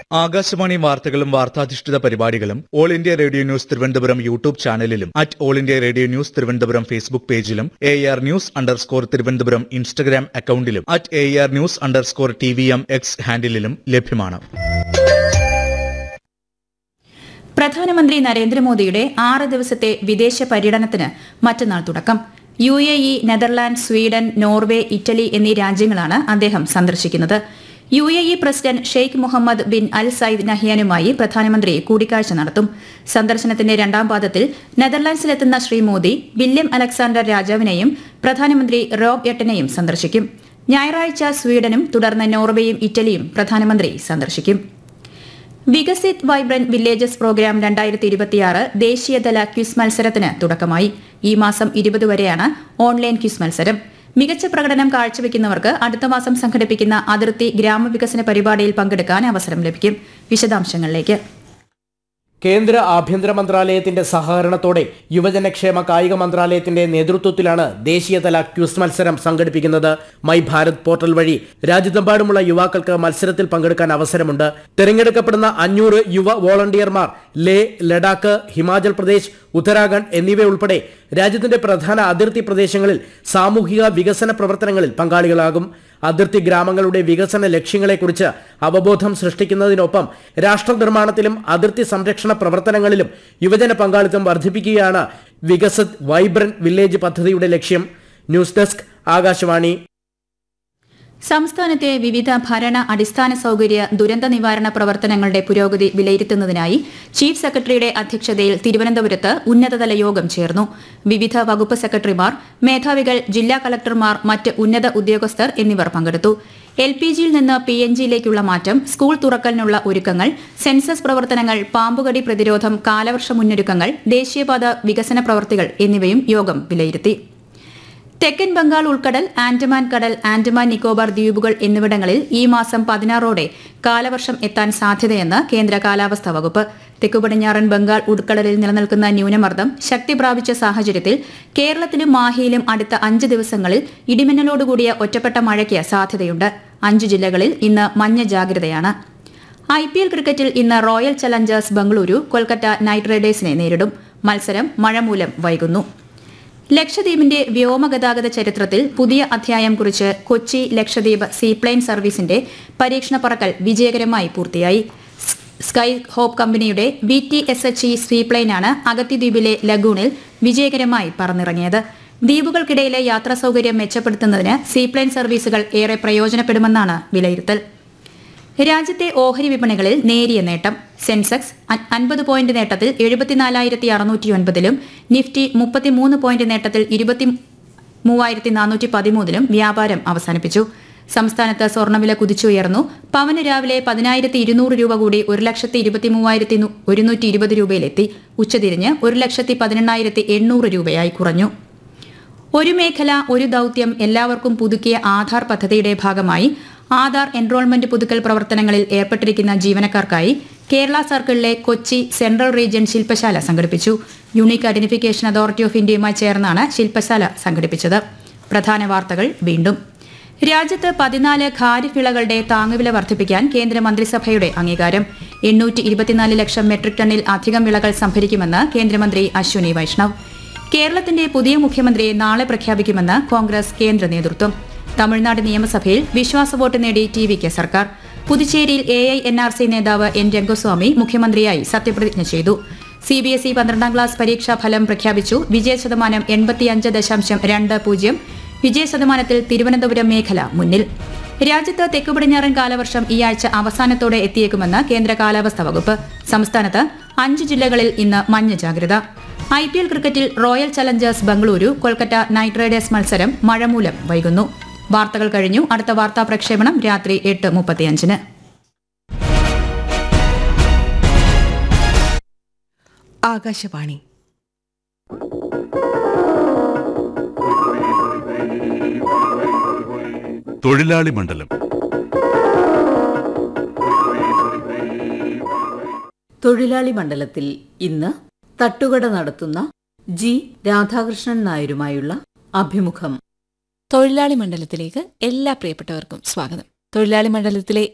ആകാശവാണി വാർത്തകളും വാർത്താധിഷ്ഠിത പരിപാടികളും All India Radio News Thiruvananthapuram YouTube ചാനലിലും at All India Radio News Thiruvananthapuram Facebook പേജിലും A R news underscore Thiruvananthapuram Instagram അക്കൌണ്ടിലും at A R news underscore T V M X ഹാൻഡിലും ലഭ്യമാണ് പ്രധാനമന്ത്രി നരേന്ദ്രമോദിയുടെ ആറ് ദിവസത്തെ വിദേശ പര്യടനത്തിന് മറ്റന്നാൾ തുടക്കം U A E Netherland Sweden Norway Italy എന്നീ രാജ്യങ്ങളാണ് അദ്ദേഹം സന്ദർശിക്കുന്നത് U A E president Sheikh Mohammed bin Al Zayed നഹ്യാനുമായി പ്രധാനമന്ത്രി കൂടിക്കാഴ്ച നടത്തും സന്ദർശനത്തിന്റെ രണ്ടാം പാദത്തിൽ നെതർലാൻഡ്സിലെത്തുന്ന ശ്രീ മോദി വില്യം അലക്സാണ്ടർ രാജാവിനെയും പ്രധാനമന്ത്രി റോബ് എട്ടനെയും സന്ദർശിക്കും ഞായറാഴ്ച സ്വീഡനും തുടർന്ന് നോർവേയും ഇറ്റലിയും പ്രധാനമന്ത്രി സന്ദർശിക്കും വികസിത് വൈബ്രന്റ് വില്ലേജസ് പ്രോഗ്രാം രണ്ടായിരത്തി ഇരുപത്തിയാറ് ദേശീയതല ക്വിസ് മത്സരത്തിന് തുടക്കമായി ഈ മാസം ഇരുപത് വരെയാണ് ഓൺലൈൻ ക്വിസ് മത്സരം മികച്ച പ്രകടനം കാഴ്ചവെക്കുന്നവർക്ക് അടുത്ത മാസം സംഘടിപ്പിക്കുന്ന അതിർത്തി ഗ്രാമവികസന പരിപാടിയിൽ പങ്കെടുക്കാൻ അവസരം ലഭിക്കും വിശദാംശങ്ങളിലേക്ക് കേന്ദ്ര ആഭ്യന്തര മന്ത്രാലയത്തിന്റെ സഹകരണത്തോടെ യുവജനക്ഷേമ കായിക മന്ത്രാലയത്തിന്റെ നേതൃത്വത്തിലാണ് ദേശീയതല ക്യൂസ് മത്സരം സംഘടിപ്പിക്കുന്നത് മൈ ഭാരത് പോർട്ടൽ വഴി രാജ്യത്തെമ്പാടുമുള്ള യുവാക്കൾക്ക് മത്സരത്തിൽ പങ്കെടുക്കാൻ അവസരമുണ്ട് തിരഞ്ഞെടുക്കപ്പെടുന്ന അഞ്ഞൂറ് യുവ വോളണ്ടിയർമാർ ലേ ലഡാക്ക് ഹിമാചൽ പ്രദേശ് ഉത്തരാഖണ്ഡ് എന്നിവയുൾപ്പെടെ രാജ്യത്തിന്റെ പ്രധാന അതിർത്തി പ്രദേശങ്ങളിൽ സാമൂഹിക വികസന പ്രവർത്തനങ്ങളിൽ പങ്കാളികളാകും അതിർത്തി ഗ്രാമങ്ങളുടെ വികസന ലക്ഷ്യങ്ങളെക്കുറിച്ച് അവബോധം സൃഷ്ടിക്കുന്നതിനൊപ്പം രാഷ്ട്ര നിർമ്മാണത്തിലും അതിർത്തി സംരക്ഷണ പ്രവർത്തനങ്ങളിലും യുവജന പങ്കാളിത്തം വർദ്ധിപ്പിക്കുകയാണ് വികസിത് വൈബ്രന്റ് വില്ലേജ് പദ്ധതിയുടെ ലക്ഷ്യം ന്യൂസ് ഡെസ്ക് ആകാശവാണി സംസ്ഥാനത്തെ വിവിധ ഭരണ അടിസ്ഥാന സൌകര്യ ദുരന്ത നിവാരണ പ്രവർത്തനങ്ങളുടെ പുരോഗതി വിലയിരുത്തുന്നതിനായി ചീഫ് സെക്രട്ടറിയുടെ അധ്യക്ഷതയിൽ തിരുവനന്തപുരത്ത് ഉന്നതതല യോഗം ചേർന്നു വിവിധ വകുപ്പ് സെക്രട്ടറിമാർ മേധാവികൾ ജില്ലാ കളക്ടർമാർ മറ്റ് ഉന്നത ഉദ്യോഗസ്ഥർ എന്നിവർ പങ്കെടുത്തു എൽ പി ജിയിൽ നിന്ന് പി എൻ ജിയിലേക്കുള്ള മാറ്റം സ്കൂൾ തുറക്കലിനുള്ള ഒരുക്കങ്ങൾ സെൻസസ് പ്രവർത്തനങ്ങൾ പാമ്പുകടി പ്രതിരോധം കാലവർഷ മുന്നൊരുക്കങ്ങൾ ദേശീയപാത വികസന പ്രവർത്തികൾ എന്നിവയും യോഗം വിലയിരുത്തി തെക്കൻ ബംഗാൾ ഉൾക്കടൽ ആൻഡമാൻ കടൽ ആൻഡമാൻ നിക്കോബാർ ദ്വീപുകൾ എന്നിവിടങ്ങളിൽ ഈ മാസം പതിനാറോടെ കാലവർഷം എത്താൻ സാധ്യതയെന്ന് കേന്ദ്ര കാലാവസ്ഥാ വകുപ്പ് തെക്കുപടിഞ്ഞാറൻ ബംഗാൾ ഉൾക്കടലിൽ നിലനിൽക്കുന്ന ന്യൂനമർദ്ദം ശക്തി പ്രാപിച്ച സാഹചര്യത്തിൽ കേരളത്തിലും മാഹിയിലും അടുത്ത അഞ്ച് ദിവസങ്ങളിൽ ഇടിമിന്നലോടുകൂടിയ ഒറ്റപ്പെട്ട മഴയ്ക്ക് സാധ്യതയുണ്ട് അഞ്ച് ജില്ലകളിൽ ഇന്ന് മഞ്ഞ ജാഗ്രതയാണ് ഐ പി എൽ ക്രിക്കറ്റിൽ ഇന്ന് royal challengers Bengaluru Kolkata knight റൈഡേഴ്സിനെ നേരിടും മത്സരം മഴ മൂലം വൈകുന്നു ലക്ഷദ്വീപിന്റെ വ്യോമഗതാഗത ചരിത്രത്തിൽ പുതിയ അധ്യായം കുറിച്ച് കൊച്ചി ലക്ഷദ്വീപ് സീപ്ലെയിൻ സർവീസിന്റെ പരീക്ഷണ പറക്കൽ വിജയകരമായി പൂർത്തിയായി സ്- സ്കൈ ഹോപ്പ് കമ്പനിയുടെ V T S H E സീപ്ലെയിനാണ് അഗത്തിദ്വീപിലെ ലഗൂണിൽ വിജയകരമായി പറന്നിറങ്ങിയത് ദ്വീപുകൾക്കിടയിലെ യാത്രാ സൌകര്യം മെച്ചപ്പെടുത്തുന്നതിന് സീപ്ലെയിൻ സർവീസുകൾ ഏറെ പ്രയോജനപ്പെടുമെന്നാണ് വിലയിരുത്തൽ രാജ്യത്തെ ഓഹരി വിപണികളിൽ നേരിയ നേട്ടം സെൻസെക്സ് അൻപത് പോയിന്റ് നേട്ടത്തിൽ എഴുപത്തിനാലായിരത്തി അറുന്നൂറ്റിയൊൻപതിലും നിഫ്റ്റി മുപ്പത്തിമൂന്ന് പോയിന്റ് നേട്ടത്തിൽ ഇരുപത്തി മൂവായിരത്തി നാനൂറ്റി പതിമൂന്നിലും വ്യാപാരം അവസാനിപ്പിച്ചു സംസ്ഥാനത്ത് സ്വർണ്ണവില കുതിച്ചുയർന്നു പവന് രാവിലെ പതിനായിരത്തി ഇരുന്നൂറ് രൂപ കൂടി ഒരു ലക്ഷത്തി ഇരുപത്തി മൂവായിരത്തി നു- ഒരുന്നൂറ്റി ഇരുപത് രൂപയിലെത്തി ഉച്ചതിരിഞ്ഞ് ഒരു ലക്ഷത്തി പതിനെണ്ണായിരത്തി എണ്ണൂറ് രൂപയായി കുറഞ്ഞു ഒരു മേഖല ഒരു ദൌത്യം എല്ലാവർക്കും പുതുക്കിയ ആധാർ പദ്ധതിയുടെ ഭാഗമായി ആധാർ എൻറോൾമെന്റ് പുതുക്കൽ പ്രവർത്തനങ്ങളിൽ ഏർപ്പെട്ടിരിക്കുന്ന ജീവനക്കാർക്കായി കേരള സർക്കിളിലെ കൊച്ചി സെൻട്രൽ റീജിയൻ ശില്പശാല സംഘടിപ്പിച്ചു യൂണിക് ഐഡന്റിഫിക്കേഷൻ അതോറിറ്റി ഓഫ് ഇന്ത്യയുമായി ചേർന്നാണ് ശില്പശാല സംഘടിപ്പിച്ചത് പ്രധാന വാർത്തകൾ വീണ്ടും രാജ്യത്ത് പതിനാല് ഖാരിഫ് വിളകളുടെ താങ്ങുവില വർദ്ധിപ്പിക്കാൻ കേന്ദ്ര മന്ത്രിസഭയുടെ അംഗീകാരം എണ്ണൂറ്റി ഇരുപത്തിനാല് ലക്ഷം മെട്രിക് ടണ്ണിൽ അധികം വിളകൾ സംഭരിക്കുമെന്ന് കേന്ദ്രമന്ത്രി അശ്വിനി വൈഷ്ണവ് കേരളത്തിന്റെ പുതിയ മുഖ്യമന്ത്രിയെ നാളെ പ്രഖ്യാപിക്കുമെന്ന് കോൺഗ്രസ് കേന്ദ്ര നേതൃത്വം തമിഴ്നാട് നിയമസഭയിൽ വിശ്വാസ വോട്ട് നേടി ടി വിക്ക് സർക്കാർ പുതുച്ചേരിയിൽ A I N R C നേതാവ് എൻ രംഗസ്വാമി മുഖ്യമന്ത്രിയായി സത്യപ്രതിജ്ഞ ചെയ്തു സി ബി എസ് ഇ പന്ത്രണ്ടാം ക്ലാസ് പരീക്ഷാ ഫലം പ്രഖ്യാപിച്ചു വിജയ ശതമാനം എൺപത്തിയഞ്ച് ദശാംശം രണ്ട് പൂജ്യം വിജയ ശതമാനത്തിൽ തിരുവനന്തപുരം മേഖല മുന്നിൽ രാജ്യത്ത് തെക്കു പടിഞ്ഞാറൻ കാലവർഷം ഈ ആഴ്ച അവസാനത്തോടെ എത്തിയേക്കുമെന്ന് കേന്ദ്ര കാലാവസ്ഥാ വകുപ്പ് സംസ്ഥാനത്ത് അഞ്ച് ജില്ലകളിൽ ഇന്ന് മഞ്ഞ ജാഗ്രത ഐ പി എൽ ക്രിക്കറ്റിൽ royal challengers Bengaluru Kolkata knight riders മത്സരം മഴ മൂലം വൈകുന്നു വാർത്തകൾ കഴിഞ്ഞു അടുത്ത വാർത്താ പ്രക്ഷേപണം രാത്രി എട്ട് മുപ്പത്തിയഞ്ചിന് ആകാശവാണി തൊഴിലാളി മണ്ഡലം തൊഴിലാളി മണ്ഡലത്തിൽ ഇന്ന് തട്ടുകട നടത്തുന്ന ജി രാധാകൃഷ്ണൻ നായരുമായുള്ള അഭിമുഖം തൊഴിലാളി മണ്ഡലത്തിലേക്ക് എല്ലാ പ്രിയപ്പെട്ടവർക്കും സ്വാഗതം തൊഴിലാളി മണ്ഡലത്തിലെ